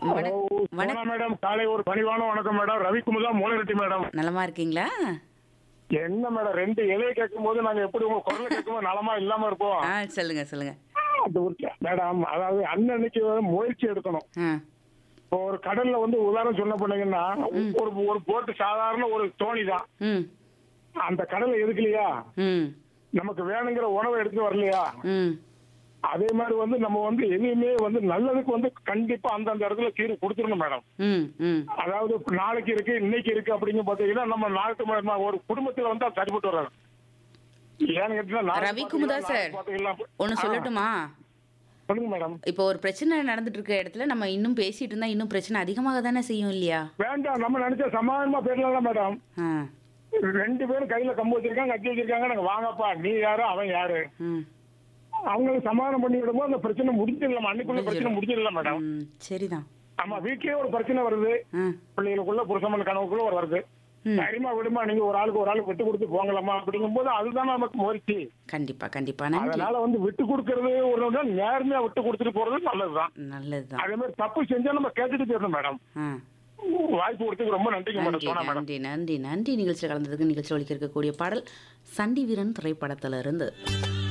வணக்- வணக்- சோனா மேடம் காலை ஒரு பணிவான வணக்கம் மேடம் ரவிக்குமுதா மூலரெட்டி மேடம் நலமா இருக்கீங்களா என்ன மேடம் ரெண்டு இலையை கேட்கும் போது நாங்க எப்படி உங்க குரலை கேட்கும்போது நலமா இல்லாம இருப்போம் ஆ சொல்லுங்க சொல்லுங்க அது ஒரு மேடம் அதாவது அன்னன்னைக்கு முயற்சி எடுக்கணும் ஆ இப்போ ஒரு கடல்ல வந்து உதாரணம் சொன்ன பண்ணீங்கன்னா ஒரு ஒரு போட்டு சாதாரண ஒரு தோணி தான் ம் அந்த கடலை எதுக்கலையா ம் நமக்கு வேணுங்கிற உணவை எடுத்துட்டு வரலையா ம் அதே மாதிரி வந்து நம்ம வந்து எதையுமே வந்து நல்லதுக்கு வந்து கண்டிப்பா அந்தந்த இடத்துல தீர்வு கொடுத்துருணும் மேடம் ம் ம் அதாவது இப்ப நாளைக்கு இருக்கு இன்னைக்கு இருக்கு அப்படிங்க பாத்தீங்கன்னா நம்ம நாட்டு ம- ஒரு குடும்பத்துல வந்து அது சரிப்பட்டு வராது ஏன்னு கேட்டீங்கன்னா நாளைக்கு ரவிக்குமுதா பாத்தீங்கன்னா, சார் நாளைக்கு பாத்தீங்கன்னா, ஒன்று ஆ, சொல்லட்டுமா சொல்லுங்க மேடம் இப்போ ஒரு பிரச்சனை நடந்துட்டு இருக்க இடத்துல நம்ம இன்னும் பேசிட்டு இருந்தா இன்னும் பிரச்சனை அதிகமாக தானே செய்யும் இல்லையா வேண்டாம் நம்ம நினைச்ச சமாதானமா பேசலாம் மேடம் ஆ ரெண்டு பேரும் கையில கம்பு வச்சிருக்காங்க கட்டி வச்சிருக்காங்க நாங்க வாங்கப்பா நீ யாரு அவன் யாரு ம் அவங்களுக்கு சமாதானம் பண்ணி விடும்போது அந்த பிரச்சனை முடிஞ்சிடலாம் அன்னைக்குள்ள பிரச்சனை முடிஞ்சிடலாம் மேடம் ம் சரிதான் ஆமா வீட்லயே ஒரு பிரச்சனை வருது ஆ பிள்ளைகளுக்குள்ள புருஷமன் கனவுக்குள்ள ஒரு வருது ம். தைரியமா விடுமா நீங்க ஒரு ஆளுக்கு ஒரு ஆளுக்கு விட்டு கொடுத்து போங்களாமா அப்படிங்கும்போது அதுதான் நமக்கு முயற்சி கண்டிப்பா கண்டிப்பா நன்றி அதனால வந்து விட்டு கொடுக்கறது ஒரு நாள் நேர்மையா விட்டு கொடுத்துட்டு போறது நல்லதுதான் நல்லதுதான் அதே மாதிரி தப்பு செஞ்சா நம்ம கேட்டுட்டு போயிடணும் மேடம் ஆ வாய்ப்பு கொடுத்ததுக்கு ரொம்ப நன்றிங்க மேடம் நன்றி சோனா மேடம் நன்றி நன்றி நன்றி நிகழ்ச்சியில் கலந்ததுக்கு நிகழ்ச்சி ஒழிக்க இருக்கக்கூடிய பாடல் சண்டி வீரன் திரைப்படத்துல இருந்து